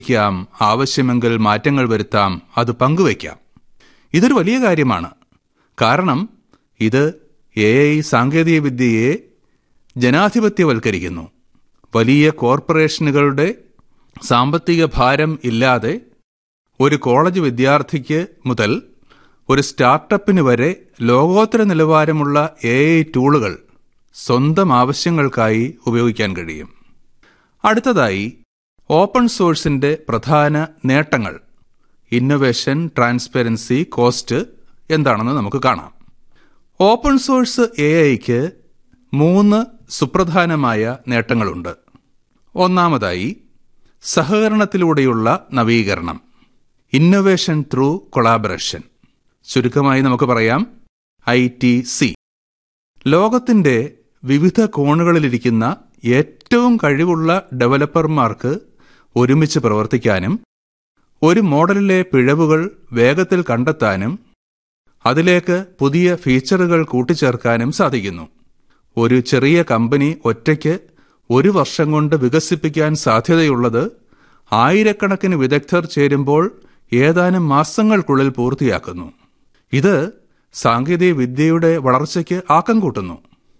ക്കാം ആവശ്യമെങ്കിൽ മാറ്റങ്ങൾ വരുത്താം അത് പങ്കുവയ്ക്കാം ഇതൊരു വലിയ കാര്യമാണ് കാരണം ഇത് എ ഐ സാങ്കേതികവിദ്യയെ ജനാധിപത്യവൽക്കരിക്കുന്നു വലിയ കോർപ്പറേഷനുകളുടെ സാമ്പത്തിക ഭാരം ഇല്ലാതെ ഒരു കോളേജ് വിദ്യാർത്ഥിക്ക് മുതൽ ഒരു സ്റ്റാർട്ടപ്പിന് വരെ ലോകോത്തര നിലവാരമുള്ള എ ഐ ടൂളുകൾ സ്വന്തം ആവശ്യങ്ങൾക്കായി ഉപയോഗിക്കാൻ കഴിയും അടുത്തതായി ഓപ്പൺ സോഴ്സിന്റെ പ്രധാന നേട്ടങ്ങൾ ഇന്നൊവേഷൻ ട്രാൻസ്പെറൻസി കോസ്റ്റ് എന്താണെന്ന് നമുക്ക് കാണാം ഓപ്പൺ സോഴ്സ് എ ഐക്ക് മൂന്ന് സുപ്രധാനമായ നേട്ടങ്ങളുണ്ട് ഒന്നാമതായി സഹകരണത്തിലൂടെയുള്ള നവീകരണം ഇന്നൊവേഷൻ ത്രൂ കൊളാബറേഷൻ ചുരുക്കമായി നമുക്ക് പറയാം ഐ ടി സി ലോകത്തിന്റെ വിവിധ കോണുകളിലിരിക്കുന്ന ഏറ്റവും കഴിവുള്ള ഡെവലപ്പർമാർക്ക് ഒരുമിച്ച് പ്രവർത്തിക്കാനും ഒരു മോഡലിലെ പിഴവുകൾ വേഗത്തിൽ കണ്ടെത്താനും അതിലേക്ക് പുതിയ ഫീച്ചറുകൾ കൂട്ടിച്ചേർക്കാനും സാധിക്കുന്നു ഒരു ചെറിയ കമ്പനി ഒറ്റയ്ക്ക് ഒരു വർഷം കൊണ്ട് വികസിപ്പിക്കാൻ സാധ്യതയുള്ളത് ആയിരക്കണക്കിന് വിദഗ്ധർ ചേരുമ്പോൾ ഏതാനും മാസങ്ങൾക്കുള്ളിൽ പൂർത്തിയാക്കുന്നു ഇത് സാങ്കേതിക വിദ്യയുടെ വളർച്ചയ്ക്ക് ആക്കം കൂട്ടുന്നു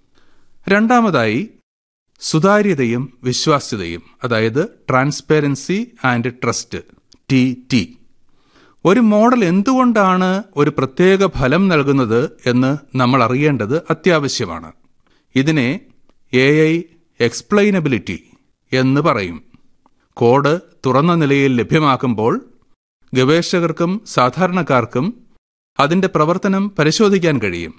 രണ്ടാമതായി സുതാര്യതയും വിശ്വാസ്യതയും അതായത് transparency and trust T T ഒരു മോഡൽ എന്തുകൊണ്ടാണ് ഒരു പ്രത്യേക ഫലം നൽകുന്നത് എന്ന് നമ്മൾ അറിയേണ്ടത് അത്യാവശ്യമാണ് ഇതിനെ എ ഐ എക്സ്പ്ലെയിനബിലിറ്റി എന്ന് പറയും കോഡ് തുറന്ന നിലയിൽ ലഭ്യമാക്കുമ്പോൾ ഗവേഷകർക്കും സാധാരണക്കാർക്കും അതിന്റെ പ്രവർത്തനം പരിശോധിക്കാൻ കഴിയും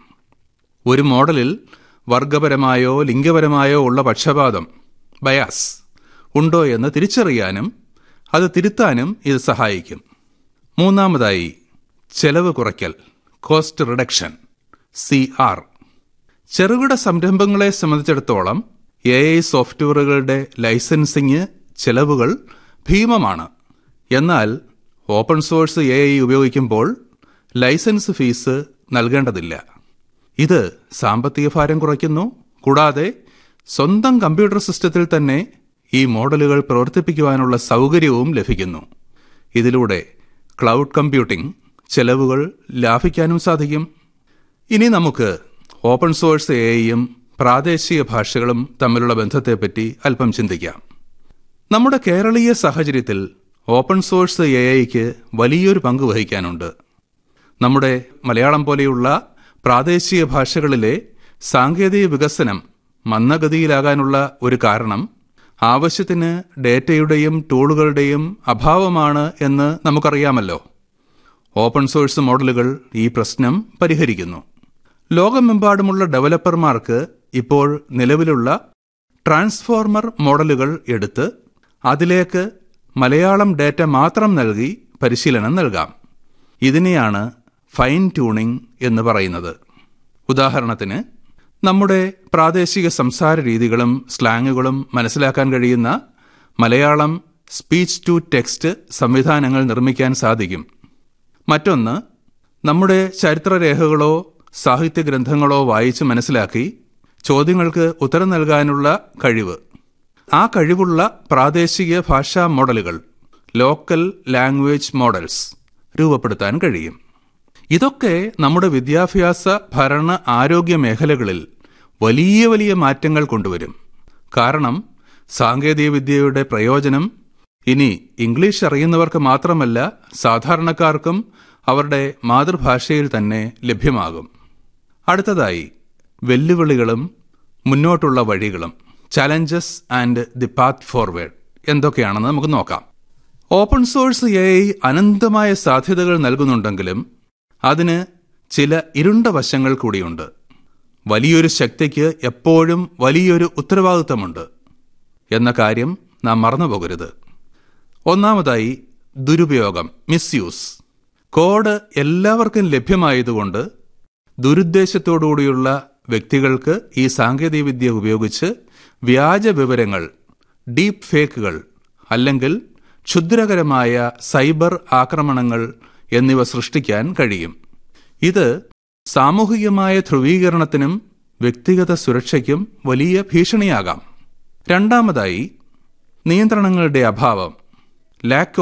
ഒരു മോഡലിൽ വർഗപരമായോ ലിംഗപരമായോ ഉള്ള പക്ഷപാതം ബയാസ് ഉണ്ടോ എന്ന് തിരിച്ചറിയാനും അത് തിരുത്താനും ഇത് സഹായിക്കും മൂന്നാമതായി ചെലവ് കുറയ്ക്കൽ കോസ്റ്റ് റിഡക്ഷൻ സി ആർ ചെറുകിട സംരംഭങ്ങളെ സംബന്ധിച്ചിടത്തോളം എ ഐ സോഫ്റ്റ്വെയറുകളുടെ ലൈസൻസിങ് ചെലവുകൾ ഭീമമാണ് എന്നാൽ ഓപ്പൺ സോഴ്സ് എ ഐ ഉപയോഗിക്കുമ്പോൾ ലൈസൻസ് ഫീസ് നൽകേണ്ടതില്ല ഇത് സാമ്പത്തിക ഭാരം കുറയ്ക്കുന്നു കൂടാതെ സ്വന്തം കമ്പ്യൂട്ടർ സിസ്റ്റത്തിൽ തന്നെ ഈ മോഡലുകൾ പ്രവർത്തിപ്പിക്കുവാനുള്ള സൗകര്യവും ലഭിക്കുന്നു ഇതിലൂടെ ക്ലൗഡ് കമ്പ്യൂട്ടിംഗ് ചെലവുകൾ ലാഭിക്കാനും സാധിക്കും ഇനി നമുക്ക് ഓപ്പൺ സോഴ്സ് എ ഐയും പ്രാദേശിക ഭാഷകളും തമ്മിലുള്ള ബന്ധത്തെപ്പറ്റി അല്പം ചിന്തിക്കാം നമ്മുടെ കേരളീയ സാഹചര്യത്തിൽ ഓപ്പൺ സോഴ്സ് എ ഐക്ക് വലിയൊരു പങ്ക് വഹിക്കാനുണ്ട് നമ്മുടെ മലയാളം പോലെയുള്ള പ്രാദേശിക ഭാഷകളിലെ സാങ്കേതിക വികസനം മന്ദഗതിയിലാകാനുള്ള ഒരു കാരണം ആവശ്യത്തിന് ഡേറ്റയുടെയും ടൂളുകളുടെയും അഭാവമാണ് എന്ന് നമുക്കറിയാമല്ലോ ഓപ്പൺ സോഴ്സ് മോഡലുകൾ ഈ പ്രശ്നം പരിഹരിക്കുന്നു ലോകമെമ്പാടുമുള്ള ഡെവലപ്പർമാർക്ക് ഇപ്പോൾ നിലവിലുള്ള ട്രാൻസ്ഫോർമർ മോഡലുകൾ എടുത്ത് അതിലേക്ക് മലയാളം ഡേറ്റ മാത്രം നൽകി പരിശീലനം നൽകാം ഇതിനെയാണ് ഫൈൻ ട്യൂണിംഗ് എന്ന് പറയുന്നത് ഉദാഹരണത്തിന് നമ്മുടെ പ്രാദേശിക സംസാര രീതികളും സ്ലാങ്ങുകളും മനസ്സിലാക്കാൻ കഴിയുന്ന മലയാളം സ്പീച്ച് ടു ടെക്സ്റ്റ് സംവിധാനങ്ങൾ നിർമ്മിക്കാൻ സാധിക്കും മറ്റൊന്ന് നമ്മുടെ ചരിത്രരേഖകളോ സാഹിത്യ ഗ്രന്ഥങ്ങളോ വായിച്ച് മനസ്സിലാക്കി ചോദ്യങ്ങൾക്ക് ഉത്തരം നൽകാനുള്ള കഴിവ് ആ കഴിവുള്ള പ്രാദേശിക ഭാഷാ മോഡലുകൾ ലോക്കൽ ലാംഗ്വേജ് മോഡൽസ് രൂപപ്പെടുത്താൻ കഴിയും ഇതൊക്കെ നമ്മുടെ വിദ്യാഭ്യാസ ഭരണ ആരോഗ്യ മേഖലകളിൽ വലിയ വലിയ മാറ്റങ്ങൾ കൊണ്ടുവരും കാരണം സാങ്കേതികവിദ്യയുടെ പ്രയോജനം ഇനി ഇംഗ്ലീഷ് അറിയുന്നവർക്ക് മാത്രമല്ല സാധാരണക്കാർക്കും അവരുടെ മാതൃഭാഷയിൽ തന്നെ ലഭ്യമാകും അടുത്തതായി വെല്ലുവിളികളും മുന്നോട്ടുള്ള വഴികളും challenges and the path forward എന്തൊക്കെയാണെന്ന് നമുക്ക് നോക്കാം ഓപ്പൺ സോഴ്സ് എ ഐ അനന്തമായ സാധ്യതകൾ നൽകുന്നുണ്ടെങ്കിലും അതിന് ചില ഇരുണ്ട വശങ്ങൾ കൂടിയുണ്ട് വലിയൊരു ശക്തിക്ക് എപ്പോഴും വലിയൊരു ഉത്തരവാദിത്തമുണ്ട് എന്ന കാര്യം നാം മറന്നുപോകരുത് ഒന്നാമതായി ദുരുപയോഗം മിസ്യൂസ് കോഡ് എല്ലാവർക്കും ലഭ്യമായതുകൊണ്ട് ദുരുദ്ദേശത്തോടുകൂടിയുള്ള വ്യക്തികൾക്ക് ഈ സാങ്കേതികവിദ്യ ഉപയോഗിച്ച് വ്യാജ വിവരങ്ങൾ ഡീപ് ഫേക്കുകൾ അല്ലെങ്കിൽ ക്ഷുദ്രകരമായ സൈബർ ആക്രമണങ്ങൾ എന്നിവ സൃഷ്ടിക്കാൻ കഴിയും ഇത് സാമൂഹികമായ ധ്രുവീകരണത്തിനും വ്യക്തിഗത സുരക്ഷയ്ക്കും വലിയ ഭീഷണിയാകാം രണ്ടാമതായി നിയന്ത്രണങ്ങളുടെ അഭാവം ലാക്ക്